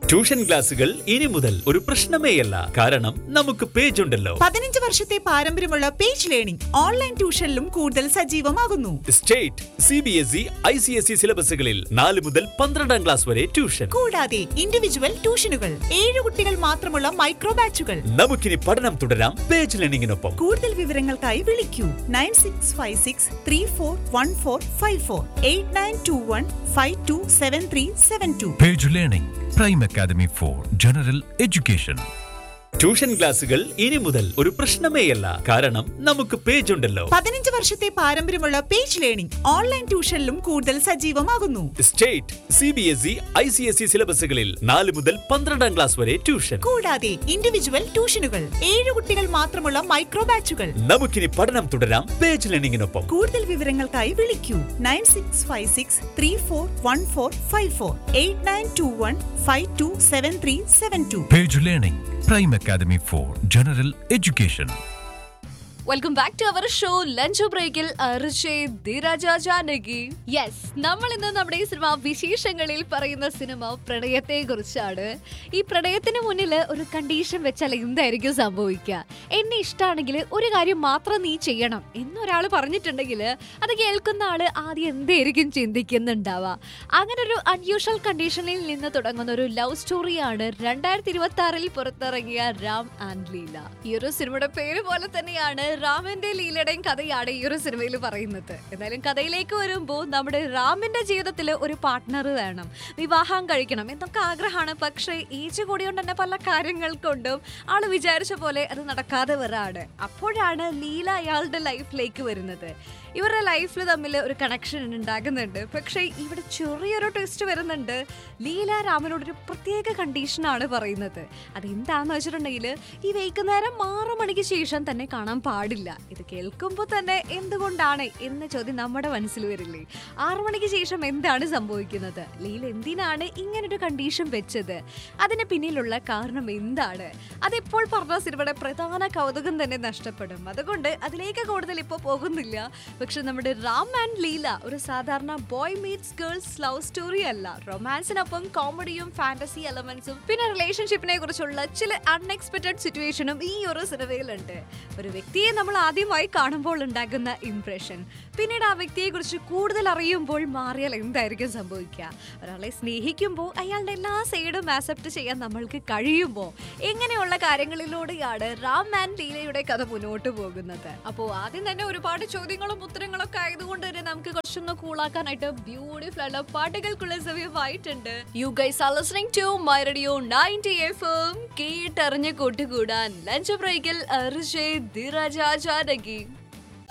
Tuition ക്ലാസുകൾ ഇനി മുതൽ ഒരു പ്രശ്നമേയല്ല കാരണം നമുക്ക് പേജ് ഉണ്ടല്ലോ പതിനഞ്ച് വർഷത്തെ പാരമ്പര്യമുള്ള പേജ് ലേണിംഗ് ഓൺലൈൻ ട്യൂഷനിലും കൂടുതൽ സജീവമാകുന്നു state C B S E I C S E സിലബസുകളിൽ നാല് മുതൽ പന്ത്രണ്ടാം ക്ലാസ് വരെ ട്യൂഷൻ കൂടാതെ ഇൻഡിവിജ്വൽ ട്യൂഷനുകൾ ഏഴ് കുട്ടികൾ മാത്രമുള്ള മൈക്രോ ബാച്ചുകൾ നമുക്കിനി പഠനം തുടരാം പേജ് ലേണിംഗിനൊപ്പം കൂടുതൽ വിവരങ്ങൾക്കായി വിളിക്കൂ nine six five six three four one four five four eight nine two one five two seven three seven two Page Learning, Prime Academy for General Education. Tuition ക്ലാസുകൾ ഇനി മുതൽ ഒരു പ്രശ്നമേയല്ല കാരണം നമുക്ക് പേജ് ഉണ്ടല്ലോ പതിനഞ്ച് വർഷത്തെ പാരമ്പര്യമുള്ള പേജ് ലേണിംഗ് ഓൺലൈൻ ട്യൂഷനിലും കൂടുതൽ സജീവമാകുന്നു state C B S E I C S E സിലബസുകളിൽ നാല് മുതൽ പന്ത്രണ്ടാം ക്ലാസ് വരെ ട്യൂഷൻ കൂടാതെ ഇൻഡിവിജ്വൽ ട്യൂഷനുകൾ ഏഴ് കുട്ടികൾ മാത്രമുള്ള മൈക്രോ ബാച്ചുകൾ നമുക്കിനി പഠനം തുടരാം പേജ് ലേണിംഗിനൊപ്പം കൂടുതൽ വിവരങ്ങൾക്കായി വിളിക്കൂ nine six five six three four one four five four eight nine two one five two seven three seven two Page Learning, Prime Academy for General Education. Welcome back to our show lunch ബ്രേക്കിൽ Janaki yes നമ്മൾ ഇന്ന് നമ്മുടെ ഈ cinema വിശേഷങ്ങളിൽ പറയുന്ന cinema പ്രണയത്തെ കുറിച്ചാണ് ഈ പ്രണയത്തിന് മുന്നിൽ ഒരു കണ്ടീഷൻ വെച്ചാൽ എന്തായിരിക്കും സംഭവിക്കുക എന്നെ ഇഷ്ടമാണെങ്കിൽ ഒരു കാര്യം മാത്രം നീ ചെയ്യണം എന്നൊരാൾ പറഞ്ഞിട്ടുണ്ടെങ്കിൽ അത് കേൾക്കുന്ന ആള് ആദ്യം എന്തായിരിക്കും ചിന്തിക്കുന്നുണ്ടാവുക അങ്ങനെ ഒരു അൺയൂഷ്വൽ കണ്ടീഷനിൽ നിന്ന് തുടങ്ങുന്ന ഒരു ലവ് സ്റ്റോറിയാണ് രണ്ടായിരത്തി ഇരുപത്തി ആറിൽ പുറത്തിറങ്ങിയ രാം ആൻഡ് ലീല ഈ ഒരു സിനിമയുടെ പേര് പോലെ തന്നെയാണ് രാമന്റെ ലീലയുടെയും കഥയാണ് ഈ ഒരു സിനിമയിൽ പറയുന്നത് എന്തായാലും കഥയിലേക്ക് വരുമ്പോൾ നമ്മുടെ രാമിന്റെ ജീവിതത്തിൽ ഒരു പാർട്ട്ണർ വേണം വിവാഹം കഴിക്കണം എന്നൊക്കെ ആഗ്രഹമാണ് പക്ഷേ ഏജ് കൂടിയോണ്ട് തന്നെ പല കാര്യങ്ങൾ കൊണ്ടും ആള് വിചാരിച്ച പോലെ അത് നടക്കാതെ വരാണ് അപ്പോഴാണ് ലീല അയാളുടെ ലൈഫിലേക്ക് വരുന്നത് ഇവരുടെ ലൈഫിൽ തമ്മിൽ ഒരു കണക്ഷൻ ഉണ്ടാകുന്നുണ്ട് പക്ഷേ ഇവിടെ ചെറിയൊരു ട്വിസ്റ്റ് വരുന്നുണ്ട് ലീല രാമനോടൊരു പ്രത്യേക കണ്ടീഷനാണ് പറയുന്നത് അതെന്താന്ന് വെച്ചിട്ടുണ്ടെങ്കിൽ ഈ വൈകുന്നേരം ആറു മണിക്ക് ശേഷം തന്നെ കാണാൻ പാടില്ല ഇത് കേൾക്കുമ്പോൾ തന്നെ എന്തുകൊണ്ടാണ് എന്ന ചോദ്യം നമ്മുടെ മനസ്സിൽ വരില്ലേ ആറു മണിക്ക് ശേഷം എന്താണ് സംഭവിക്കുന്നത് ലീല എന്തിനാണ് ഇങ്ങനൊരു കണ്ടീഷൻ വെച്ചത് അതിന് പിന്നിലുള്ള കാരണം എന്താണ് അതെപ്പോൾ പറഞ്ഞ സിനിമയുടെ പ്രധാന കൗതുകം തന്നെ നഷ്ടപ്പെടും അതുകൊണ്ട് അതിലേക്ക് കൂടുതൽ ഇപ്പോൾ പോകുന്നില്ല പക്ഷെ നമ്മുടെ റാം ആൻഡ് ലീല ഒരു സാധാരണ boy meets girls love story അല്ല റൊമാൻസിനൊപ്പം കോമഡിയും ഫാന്റസി എലമെന്റ്സും പിന്നെ റിലേഷൻഷിപ്പിനെ കുറിച്ചുള്ള ചില അൺഎക്സ്പെക്ടഡ് സിറ്റുവേഷനും ഈ ഒരു സിനിമയിലുണ്ട് ഒരു വ്യക്തിയെ നമ്മൾ ആദ്യമായി കാണുമ്പോൾ ഉണ്ടാകുന്ന ഇംപ്രഷൻ പിന്നീട് ആ വ്യക്തിയെ കുറിച്ച് കൂടുതൽ അറിയുമ്പോൾ മാറിയാൽ എന്തായിരിക്കും സംഭവിക്കുക ഒരാളെ സ്നേഹിക്കുമ്പോൾ അയാളുടെ എല്ലാ സൈഡും ആക്സെപ്റ്റ് ചെയ്യാൻ നമ്മൾക്ക് കഴിയുമ്പോൾ എങ്ങനെയുള്ള കാര്യങ്ങളിലൂടെയാണ് റാം ആൻഡ് ലീലയുടെ കഥ മുന്നോട്ട് പോകുന്നത് അപ്പോൾ ആദ്യം തന്നെ ഒരുപാട് ചോദ്യങ്ങളും ഉത്തരങ്ങളൊക്കെ ആയതുകൊണ്ട് തന്നെ നമുക്ക് കുറച്ചൊന്ന് കൂളാക്കാനായിട്ട് ബ്യൂട്ടിഫുൾ ആയിട്ടുള്ള പാട്ടുകൾക്കുള്ള സമയമായിട്ടുണ്ട് you guys are listening to my radio 90 FM കേട്ടറിഞ്ഞ് കൂട്ടുകൂടാൻ ലഞ്ച് ബ്രേക്കിൽ അർജയ് ധിരജ ജാനകി